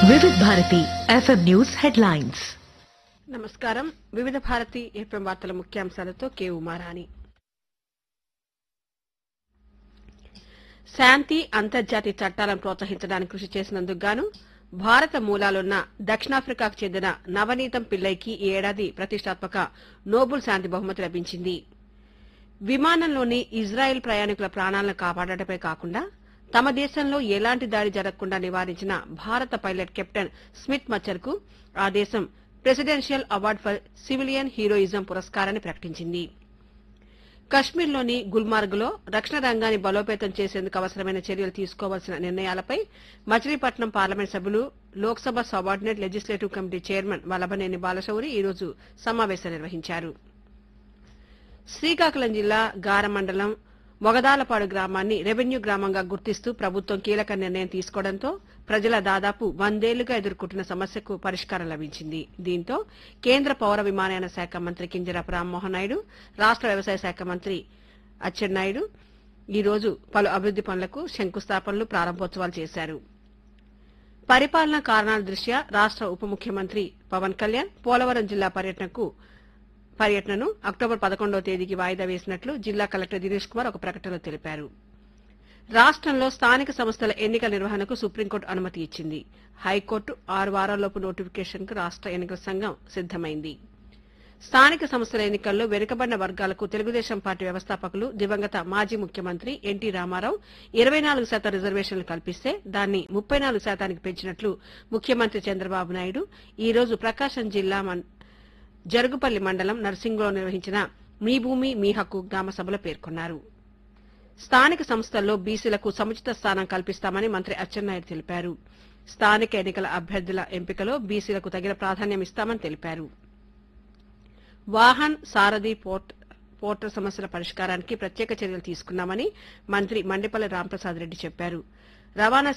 వివిధ Bharati FM news headlines నమస్కారం వివిధ భారతి ఎఫ్ఎం వార్తల ముఖ్యాంశాలతో కె ఉమారాణి శాంతి అంతర్జాతీయ చట్టాలను ప్రోత్సహించడానికి కృషి చేసినందుకు గాను భారత మూలాలున్న దక్షిణాఫ్రికాకు చెందిన నవనీతం పిల్లైకి ఈ ఏడాది ప్రతిష్టాత్మక నోబుల్ శాంతి బహుమతి లభించింది విమానంలోని ఇజ్రాయెల్ ప్రయాణికుల ప్రాణాలను కాపాడటమే కాకుండా తమ దేశంలో ఎలాంటి దాడి జరగకుండా నివారించిన భారత పైలట్ కెప్టెన్ స్మిత్ మచ్చర్కు ఆ దేశం presidential award for civilian heroism పురస్కారాన్ని ప్రకటించింది కశ్మీర్లోని గుల్మార్గ్లో రక్షణ రంగాన్ని బలోపేతం చేసేందుకు అవసరమైన చర్యలు తీసుకోవాల్సిన నిర్ణయాలపై మచిలీపట్నం పార్లమెంట్ సభ్యులు Lok Sabha subordinate legislative committee chairman Vallabhaneni Balashowry ఈ రోజు సమావేశం నిర్వహించారు శ్రీకాకుళం జిల్లా గార మండలం మొగదాలపాడు గ్రామాన్ని రెవెన్యూ గ్రామంగా గుర్తిస్తూ ప్రభుత్వం కీలక నిర్ణయం తీసుకోవడంతో ప్రజల దాదాపు వందేళ్లుగా ఎదుర్కొంటున్న సమస్యకు పరిష్కారం లభించింది దీంతో కేంద్ర పౌర విమానయాన శాఖ మంత్రి కింజరాపు రామ్మోహన్ నాయుడు రాష్ట వ్యవసాయ శాఖ మంత్రి అచ్చెన్నాయుడు ఈ రోజు పలు అభివృద్ది పనులకు శంకుస్థాపనలు ప్రారంభోత్సవాలు చేశారు పరిపాలనా కారణాల దృష్ట్యా రాష్ట ఉప ముఖ్యమంత్రి పవన్ కళ్యాణ్ పోలవరం జిల్లా పర్యటనకు పర్యటనను అక్టోబర్ పదకొండవ తేదీకి వాయిదా వేసినట్లు జిల్లా కలెక్టర్ దినేష్ కుమార్ ఒక ప్రకటనలో తెలిపారు రాష్ట్రంలో స్థానిక సంస్థల ఎన్నికల నిర్వహణకు సుప్రీంకోర్టు అనుమతి ఇచ్చింది హైకోర్టు ఆరు వారాల్లోపు నోటిఫికేషన్కు రాష్ట ఎన్నికల సంఘం సిద్దమైంది స్థానిక సంస్థల ఎన్నికల్లో వెనుకబడిన వర్గాలకు తెలుగుదేశం పార్టీ వ్యవస్థాపకులు దివంగత మాజీ ముఖ్యమంత్రి ఎన్టీ రామారావు ఇరవై నాలుగు శాతం రిజర్వేషన్లు కల్పిస్తే దాన్ని ముప్పై నాలుగు శాతానికి పెంచినట్లు ముఖ్యమంత్రి చంద్రబాబు నాయుడు ఈ రోజు ప్రకాశం జిల్లా మన్- జరుగుపల్లి మండలం నర్సింగ్లో నిర్వహించిన మీ భూమి మీ హక్కు గ్రామ సభలో పేర్కొన్నారు స్థానిక సంస్థల్లో బీసీలకు సముచిత స్థానం కల్పిస్తామని మంత్రి అచ్చెన్నాయుడు తెలిపారు స్థానిక ఎన్నికల అభ్యర్థుల ఎంపికలో బీసీలకు తగిన ప్రాధాన్యం ఇస్తామని తెలిపారు వాహన్ సారథి పోర్ట్ పోర్టల్ సమస్యల పరిష్కారానికి ప్రత్యేక చర్యలు తీసుకున్నామని మంత్రి మండిపల్లి రాంప్రసాద్ రెడ్డి చెప్పారు రవాణా